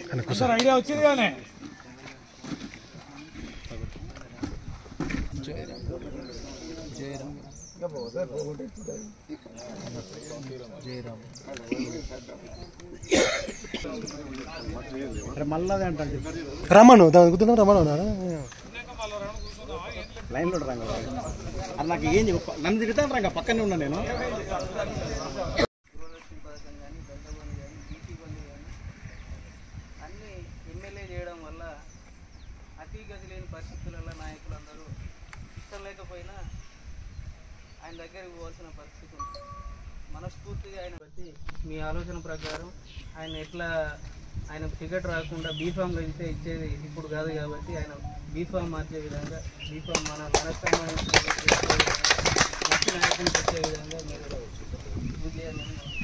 Sir idea వచ్చింది కానీ రమ్మను దాని గుర్తున్నా రమ్మను అన్నారా? లైన్లో రంగ అది నాకు ఏం చెప్ప నన్ను తిరుగుతాను రంగ పక్కనే ఉన్నా నేను పథకం కానీ దంతబంధు కానీ బీటీ బంధు కానీ అన్నీ ఎమ్మెల్యే చేయడం వల్ల అతి గతి లేని పరిస్థితులలో నాయకులందరూ ఇష్టం లేకపోయినా ఆయన దగ్గరికి పోవాల్సిన పరిస్థితి ఉంది మనస్ఫూర్తిగా ఆయన బట్టి మీ ఆలోచన ప్రకారం ఆయన ఎట్లా ఆయన టికెట్ రాకుండా బీఫామ్లో ఇస్తే ఇచ్చేది ఇప్పుడు కాదు కాబట్టి ఆయన బీఫామ్ మార్చే విధంగా బీఫామ్ మన మనస్సామాన్యం మంచి నాయకుని పెట్టే విధంగా మీరు ఇది చేయాలని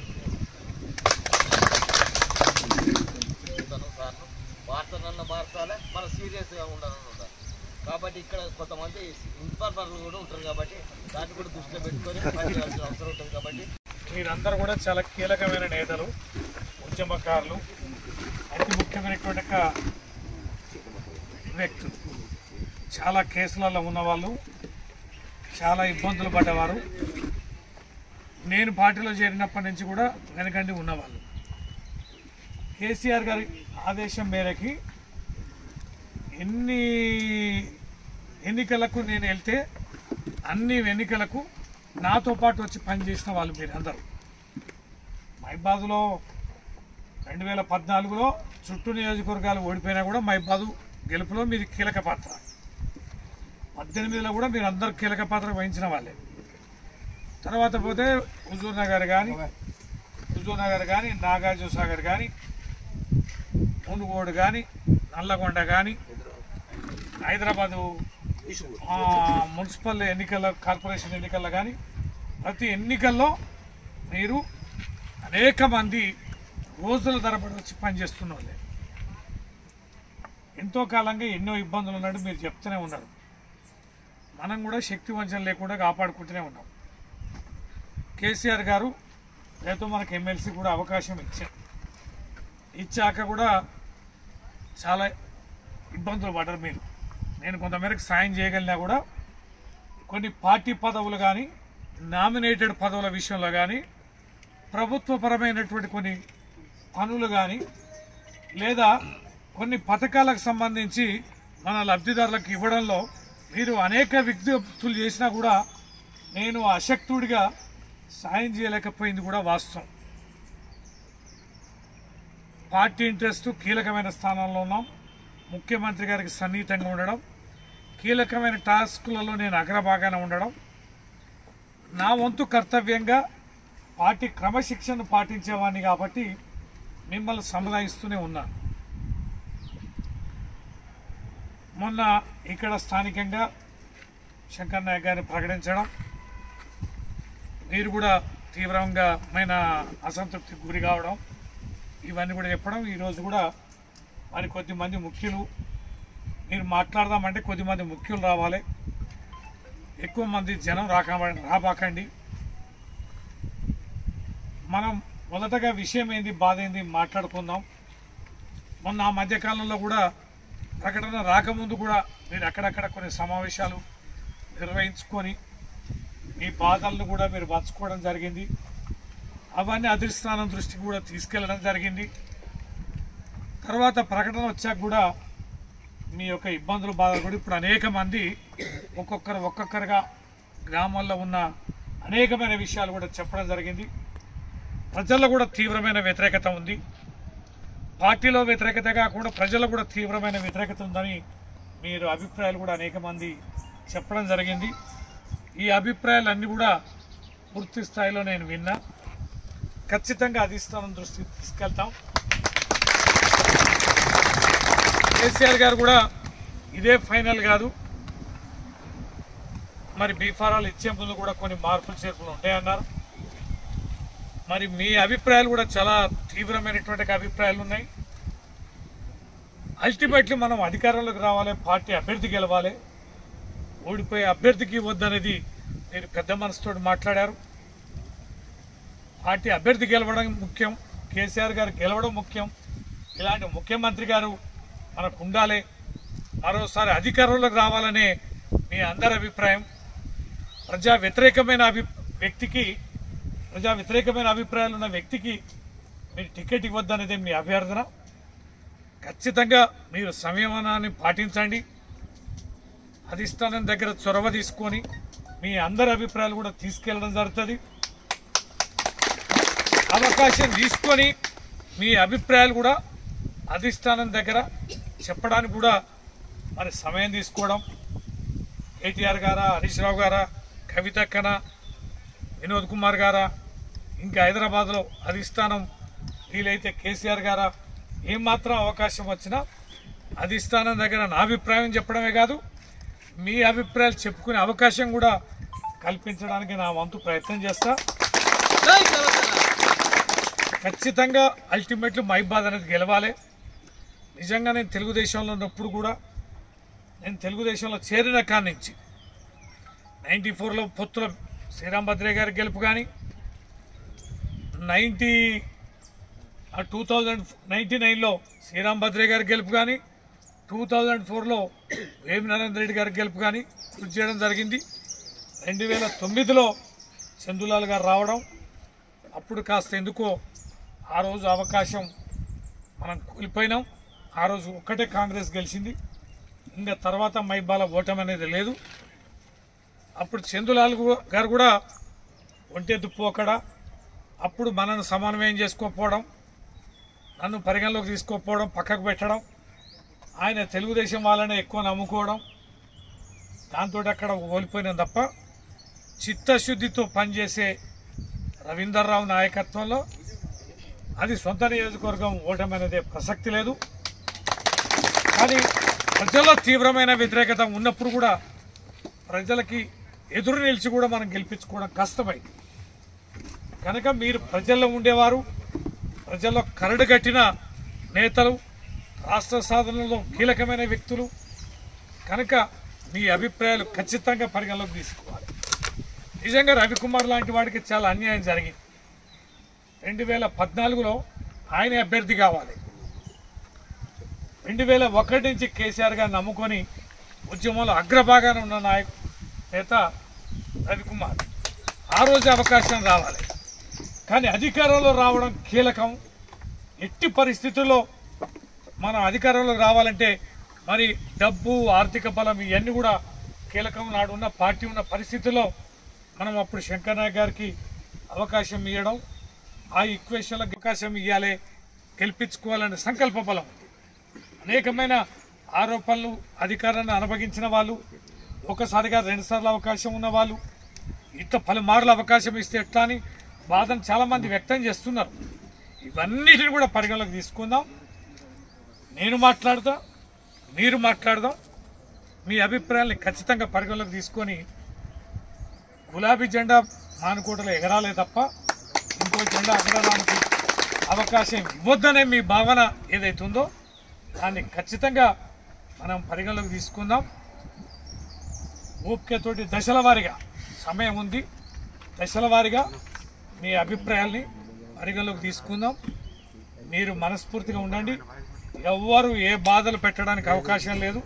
మార్చాలన్న మార్చాలి మనం సీరియస్గా ఉండాలని ఉండాలి కాబట్టి ఇక్కడ కొంతమంది ఇన్ఫార్మర్లు కూడా ఉంటారు కాబట్టి దాన్ని కూడా దృష్టిలో పెట్టుకొని పనిచేయాల్సిన అవసరం ఉంటుంది కాబట్టి మీరందరూ కూడా చాలా కీలకమైన నేతలు ఉద్యమకారులు అతి ముఖ్యమైనటువంటి ఒక వ్యక్తులు చాలా కేసులలో ఉన్నవాళ్ళు చాలా ఇబ్బందులు పడ్డవారు నేను పార్టీలో చేరినప్పటి నుంచి కూడా వెనకండి ఉన్నవాళ్ళు కేసీఆర్ గారి ఆదేశం మేరకి ఎన్ని ఎన్నికలకు నేను వెళ్తే అన్ని ఎన్నికలకు నాతో పాటు వచ్చి పనిచేసిన వాళ్ళు మీరు అందరూ మైబాదులో రెండు వేల పద్నాలుగులో చుట్టూ నియోజకవర్గాలు ఓడిపోయినా కూడా మైబాదు గెలుపులో మీది కీలక పాత్ర పద్దెనిమిదిలో కూడా మీరు అందరు కీలక పాత్ర వహించిన వాళ్ళే తర్వాత పోతే హుజూర్ నగర్ కానీ హుజూర్ నగర్ కానీ నాగార్జున సాగర్ కానీ మునుగోడు కానీ నల్లగొండ కానీ హైదరాబాదు ఆ, మున్సిపల్ ఎన్నికల కార్పొరేషన్ ఎన్నికల్లో కానీ ప్రతి ఎన్నికల్లో మీరు అనేక మంది రోజుల తరబడి వచ్చి పనిచేస్తున్న వాళ్ళే ఎంతో కాలంగా ఎన్నో ఇబ్బందులు ఉన్నట్టు మీరు చెప్తూనే ఉన్నారు మనం కూడా శక్తి వంచన లేకుండా కాపాడుకుంటూనే ఉన్నాం కేసీఆర్ గారు రేపు మనకు ఎమ్మెల్సీ కూడా అవకాశం ఇచ్చారు ఇచ్చాక కూడా చాలా ఇబ్బందులు పడ్డారు మీరు నేను కొంతమేరకు సాయం చేయగలిగినా కూడా కొన్ని పార్టీ పదవులు కానీ నామినేటెడ్ పదవుల విషయంలో కానీ ప్రభుత్వపరమైనటువంటి కొన్ని పనులు కానీ లేదా కొన్ని పథకాలకు సంబంధించి మన లబ్ధిదారులకు ఇవ్వడంలో మీరు అనేక విజ్ఞప్తులు చేసినా కూడా నేను అశక్తుడిగా సాయం చేయలేకపోయింది కూడా వాస్తవం పార్టీ ఇంట్రెస్ట్ కీలకమైన స్థానంలో ఉన్నాం ముఖ్యమంత్రి గారికి సన్నిహితంగా ఉండడం కీలకమైన టాస్కులలో నేను అగ్రభాగాన ఉండడం నా వంతు కర్తవ్యంగా పార్టీ క్రమశిక్షణ పాటించేవాడిని కాబట్టి మిమ్మల్ని సముదాయిస్తూనే ఉన్నాను మొన్న ఇక్కడ స్థానికంగా శంకర్ నాయక్ గారిని ప్రకటించడం మీరు కూడా తీవ్రంగామైన అసంతృప్తికి గురి కావడం ఇవన్నీ కూడా చెప్పడం ఈరోజు కూడా మరి కొద్దిమంది ముఖ్యులు మీరు మాట్లాడదామంటే కొద్దిమంది ముఖ్యులు రావాలి ఎక్కువ మంది జనం రాక రాబాకండి మనం మొదటగా విషయం ఏంది బాధ ఏంది మాట్లాడుకుందాం మొన్న ఆ మధ్యకాలంలో కూడా ప్రకటన రాకముందు కూడా మీరు అక్కడక్కడ కొన్ని సమావేశాలు నిర్వహించుకొని మీ బాధలను కూడా మీరు పంచుకోవడం జరిగింది అవన్నీ అధిష్టానం దృష్టికి కూడా తీసుకెళ్లడం జరిగింది తర్వాత ప్రకటన వచ్చాక కూడా మీ యొక్క ఇబ్బందులు బాధలు కూడా ఇప్పుడు అనేక మంది ఒక్కొక్కరు ఒక్కొక్కరుగా గ్రామాల్లో ఉన్న అనేకమైన విషయాలు కూడా చెప్పడం జరిగింది ప్రజల్లో కూడా తీవ్రమైన వ్యతిరేకత ఉంది పార్టీలో వ్యతిరేకత కాకుండా ప్రజల్లో కూడా తీవ్రమైన వ్యతిరేకత ఉందని మీరు అభిప్రాయాలు కూడా అనేక మంది చెప్పడం జరిగింది ఈ అభిప్రాయాలన్నీ కూడా పూర్తి స్థాయిలో నేను విన్నా ఖచ్చితంగా అధిష్టానం దృష్టికి తీసుకెళ్తాం కేసీఆర్ గారు కూడా ఇదే ఫైనల్ కాదు మరి బీఫారాలు ఇచ్చే ముందు కూడా కొన్ని మార్పులు చేర్పులు ఉంటాయన్నారు మరి మీ అభిప్రాయాలు కూడా చాలా తీవ్రమైనటువంటి అభిప్రాయాలు ఉన్నాయి అల్టిమేట్లీ మనం అధికారంలోకి రావాలి పార్టీ అభ్యర్థి గెలవాలి ఓడిపోయే అభ్యర్థికి వద్దనేది మీరు పెద్ద మనసుతో మాట్లాడారు పార్టీ అభ్యర్థి గెలవడం ముఖ్యం కేసీఆర్ గారు గెలవడం ముఖ్యం ఇలాంటి ముఖ్యమంత్రి గారు మనకు ఉండాలి మరోసారి అధికారంలోకి రావాలనే మీ అందరి అభిప్రాయం ప్రజా వ్యతిరేకమైన అభి వ్యక్తికి ప్రజా వ్యతిరేకమైన అభిప్రాయాలు ఉన్న వ్యక్తికి మీరు టికెట్ ఇవ్వద్దనేది మీ అభ్యర్థన ఖచ్చితంగా మీరు సంయమనాన్ని పాటించండి అధిష్టానం దగ్గర చొరవ తీసుకొని మీ అందరి అభిప్రాయాలు కూడా తీసుకెళ్ళడం జరుగుతుంది అవకాశం తీసుకొని మీ అభిప్రాయాలు కూడా అధిష్టానం దగ్గర చెప్పడానికి కూడా మరి సమయం తీసుకోవడం కేటీఆర్ గారా హరీష్ రావు గారా కవితక్కన వినోద్ కుమార్ గారా ఇంకా హైదరాబాద్లో అధిష్టానం వీలైతే కేసీఆర్ గారా ఏమాత్రం అవకాశం వచ్చినా అధిష్టానం దగ్గర నా అభిప్రాయం చెప్పడమే కాదు మీ అభిప్రాయాలు చెప్పుకునే అవకాశం కూడా కల్పించడానికి నా వంతు ప్రయత్నం చేస్తా జై తెలంగాణ ఖచ్చితంగా అల్టిమేట్లీ మైబాద్ అనేది గెలవాలి నిజంగా నేను తెలుగుదేశంలో ఉన్నప్పుడు కూడా నేను తెలుగుదేశంలో చేరిన కాడి నుంచి నైంటీ ఫోర్లో పొత్తుల శ్రీరామ్ భద్రే గారి గెలుపు కానీ నైంటీ టూ థౌజండ్ నైంటీ నైన్లో శ్రీరామ్ భద్రే గారి గెలుపు కానీ టూ థౌజండ్ ఫోర్లో వేమి నరేంద్ర రెడ్డి గారి గెలుపు కానీ కృషి చేయడం జరిగింది రెండు వేల తొమ్మిదిలో చందులాల్ గారు రావడం అప్పుడు కాస్త ఎందుకో ఆ రోజు అవకాశం మనం కోల్పోయినాం ఆ రోజు ఒక్కటే కాంగ్రెస్ గెలిచింది ఇంకా తర్వాత మైబాల ఓటమి అనేది లేదు అప్పుడు చందులాల్ గు- గారు కూడా ఒంటెద్దు పోకడ అప్పుడు మనను సమన్వయం చేసుకోకపోవడం నన్ను పరిగణలోకి తీసుకోకపోవడం పక్కకు పెట్టడం ఆయన తెలుగుదేశం వాళ్ళనే ఎక్కువ నమ్ముకోవడం దాంతో అక్కడ ఓడిపోయినాం తప్ప చిత్తశుద్ధితో పనిచేసే రవీందర్ రావు నాయకత్వంలో అది సొంత నియోజకవర్గం ఓటమి అనేది ప్రసక్తి లేదు కానీ ప్రజల్లో తీవ్రమైన వ్యతిరేకత ఉన్నప్పుడు కూడా ప్రజలకి ఎదురు నిలిచి కూడా మనం గెలిపించుకోవడం కష్టమైంది కనుక మీరు ప్రజల్లో ఉండేవారు ప్రజల్లో కరడు కట్టిన నేతలు రాష్ట్ర సాధనలో కీలకమైన వ్యక్తులు కనుక మీ అభిప్రాయాలు ఖచ్చితంగా పరిగణలోకి తీసుకోవాలి నిజంగా రవికుమార్ లాంటి వాడికి చాలా అన్యాయం జరిగింది రెండు వేల పద్నాలుగులో ఆయన అభ్యర్థి కావాలి రెండు వేల ఒకటి నుంచి కేసీఆర్ గారు నమ్ముకొని ఉద్యమంలో అగ్రభాగాన ఉన్న నాయకు నేత రవికుమార్ ఆ రోజు అవకాశం రావాలి కానీ అధికారంలో రావడం కీలకం ఎట్టి పరిస్థితుల్లో మనం అధికారంలో రావాలంటే మరి డబ్బు ఆర్థిక బలం ఇవన్నీ కూడా కీలకం నాడు ఉన్న పార్టీ ఉన్న పరిస్థితుల్లో మనం అప్పుడు శంకర్ నాయక్ గారికి అవకాశం ఇవ్వడం ఆ ఈక్వేషన్లకు అవకాశం ఇవ్వాలి గెలిపించుకోవాలనే సంకల్ప బలం ఉంది అనేకమైన ఆరోపణలు అధికారాన్ని అనుభవించిన వాళ్ళు ఒకసారిగా రెండుసార్లు అవకాశం ఉన్న వాళ్ళు ఇట్లా పలుమార్లు అవకాశం ఇస్తే ఎట్లా అని బాధను చాలామంది వ్యక్తం చేస్తున్నారు ఇవన్నిటిని కూడా పరిగణలోకి తీసుకుందాం నేను మాట్లాడతా మీరు మాట్లాడదాం మీ అభిప్రాయాల్ని ఖచ్చితంగా పరిగణలోకి తీసుకొని గులాబీ జెండా మానుకోటలో ఎగరాలే తప్ప ఇంకో జెండా ఎగరడానికి అవకాశం ఇవ్వద్దనే మీ భావన ఏదైతే ఉందో దాన్ని ఖచ్చితంగా మనం పరిగణలోకి తీసుకుందాం ఓపికతోటి దశల వారీగా సమయం ఉంది దశల వారీగా మీ అభిప్రాయాల్ని పరిగణలోకి తీసుకుందాం మీరు మనస్ఫూర్తిగా ఉండండి ఎవ్వరు ఏ బాధలు పెట్టడానికి అవకాశం లేదు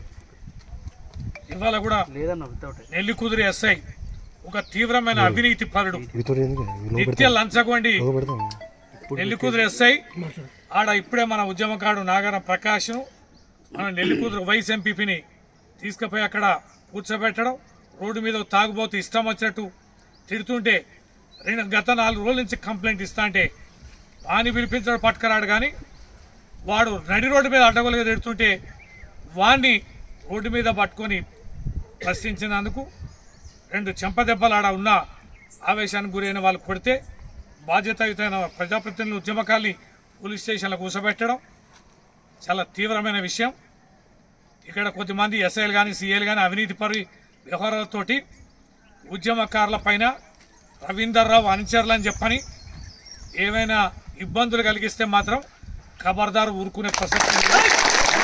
ఇవాళ కూడా లేదన్న వితౌట్ నెల్లికుదురు ఎస్ఐ ఒక తీవ్రమైన అవినీతి పరుడు వీటితో ఎందుకు నిత్య లంచగొండి లోగ పెడతాం నెల్లికుదురు ఎస్ఐ ఆడ ఇప్పుడే మన ఉద్యమకాడు నాగర ప్రకాష్ను మన నెల్లికుదురు వైస్ ఎంపీపీని తీసుకుపోయి అక్కడ కూర్చోబెట్టడం రోడ్డు మీద తాగుబోతు ఇష్టం వచ్చినట్టు తిడుతుంటే రెండు గత నాలుగు రోజుల నుంచి కంప్లైంట్ ఇస్తా అంటే వాని పిలిపించడం పట్టుకరాడు కానీ వాడు నడి రోడ్డు మీద అడ్డగోలుగా తిడుతుంటే వాణ్ణి రోడ్డు మీద పట్టుకొని ప్రశ్నించినందుకు రెండు చెంపదెబ్బలు ఆడ ఉన్న ఆవేశానికి గురైన వాళ్ళు కొడితే బాధ్యతాయుతమైన ప్రజాప్రతినిధులు ఉద్యమకాల్ని పోలీస్ స్టేషన్లో కూర్చోబెట్టడం చాలా తీవ్రమైన విషయం ఇక్కడ కొద్దిమంది ఎస్ఐలు కానీ సీఏలు కానీ అవినీతి పరి వ్యవహారాలతోటి ఉద్యమకారుల పైన రవీందర్ రావు అనుచరులు అని చెప్పని ఏమైనా ఇబ్బందులు కలిగిస్తే మాత్రం ఖబర్దారు ఊరుకునే ప్రసక్తి లేదు.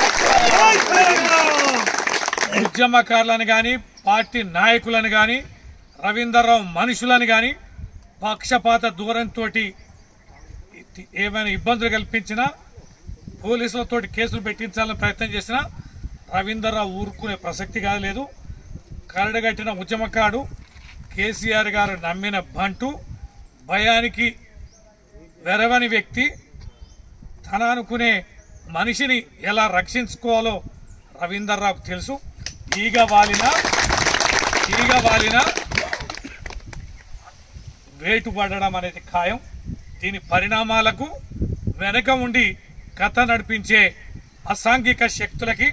ఉద్యమకారులను కానీ పార్టీ నాయకులను కానీ రవీందర్ రావు మనుషులను కానీ పక్షపాత దూరంతో ఏమైనా ఇబ్బందులు కల్పించినా పోలీసులతోటి కేసులు పెట్టించాలని ప్రయత్నం చేసినా రవీందర్రావు ఊరుకునే ప్రసక్తి కాదు లేదు కరడుగట్టిన ఉద్యమకాడు కేసీఆర్ గారు నమ్మిన బంటు భయానికి వెరవని వ్యక్తి తన అనుకునే మనిషిని ఎలా రక్షించుకోవాలో రవీందర్రావుకు తెలుసు ఈగ వాలిన ఈగ వాలిన వేటు పడడం అనేది ఖాయం దీని పరిణామాలకు వెనక ఉండి కథ నడిపించే అసాంఘిక శక్తులకి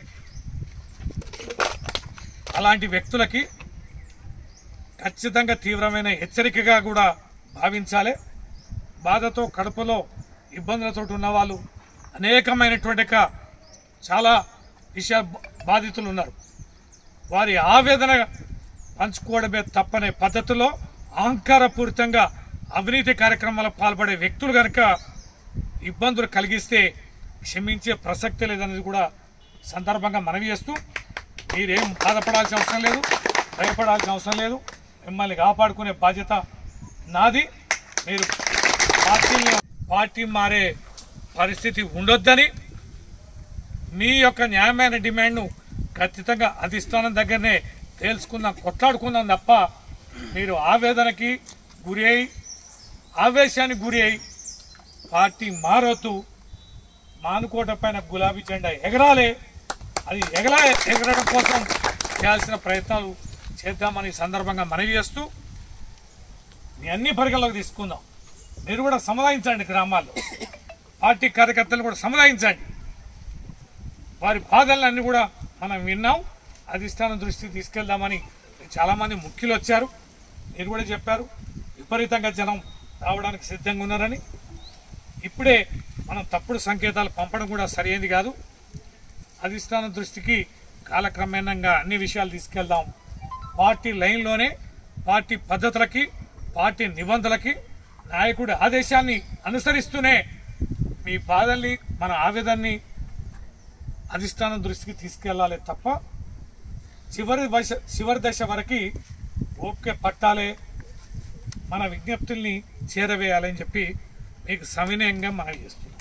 అలాంటి వ్యక్తులకి ఖచ్చితంగా తీవ్రమైన హెచ్చరికగా కూడా భావించాలి బాధతో కడుపులో ఇబ్బందులతో ఉన్న వాళ్ళు అనేకమైనటువంటి యొక్క చాలా విషయ బాధితులు ఉన్నారు వారి ఆవేదన పంచుకోవడమే తప్పనే పద్ధతిలో అహంకారపూరితంగా అవినీతి కార్యక్రమాలకు పాల్పడే వ్యక్తులు కనుక ఇబ్బందులు కలిగిస్తే క్షమించే ప్రసక్తి లేదనేది కూడా సందర్భంగా మనవి చేస్తూ మీరేం బాధపడాల్సిన అవసరం లేదు భయపడాల్సిన అవసరం లేదు మిమ్మల్ని కాపాడుకునే బాధ్యత నాది మీరు పార్టీని పార్టీ మారే పరిస్థితి ఉండొద్దని మీ యొక్క న్యాయమైన డిమాండ్ను ఖచ్చితంగా అధిష్టానం దగ్గరనే తేల్చుకుందాం కొట్లాడుకుందాం తప్ప మీరు ఆవేదనకి గురి అయి ఆవేశానికి గురి అయి పార్టీ మారొద్దు మానుకోట పైన గులాబీ జెండా ఎగరాలి అది ఎగరా ఎగరడం కోసం చేయాల్సిన ప్రయత్నాలు చేద్దామని ఈ సందర్భంగా మనవి చేస్తూ మీ అన్ని పరిగణలోకి తీసుకుందాం మీరు కూడా సముదాయించండి గ్రామాల్లో పార్టీ కార్యకర్తలు కూడా సముదాయించండి వారి బాధలన్నీ కూడా మనం విన్నాం అధిష్టానం దృష్టికి తీసుకెళ్దామని చాలామంది ముఖ్యులు వచ్చారు మీరు కూడా చెప్పారు విపరీతంగా జనం రావడానికి సిద్ధంగా ఉన్నారని ఇప్పుడే మనం తప్పుడు సంకేతాలు పంపడం కూడా సరైనది కాదు అధిష్టానం దృష్టికి కాలక్రమేణంగా అన్ని విషయాలు తీసుకెళ్దాం పార్టీ లైన్లోనే పార్టీ పద్ధతులకి పార్టీ నిబంధనలకి నాయకుడి ఆదేశాన్ని అనుసరిస్తూనే మీ బాధల్ని మన ఆవేదనని అధిష్టానం దృష్టికి తీసుకెళ్లాలి తప్ప చివరి దశ చివరి దశ వరకు ఓపిక పట్టాలే మన విజ్ఞప్తుల్ని చేరవేయాలని చెప్పి మీకు సవినయంగా మనవి చేస్తున్నాం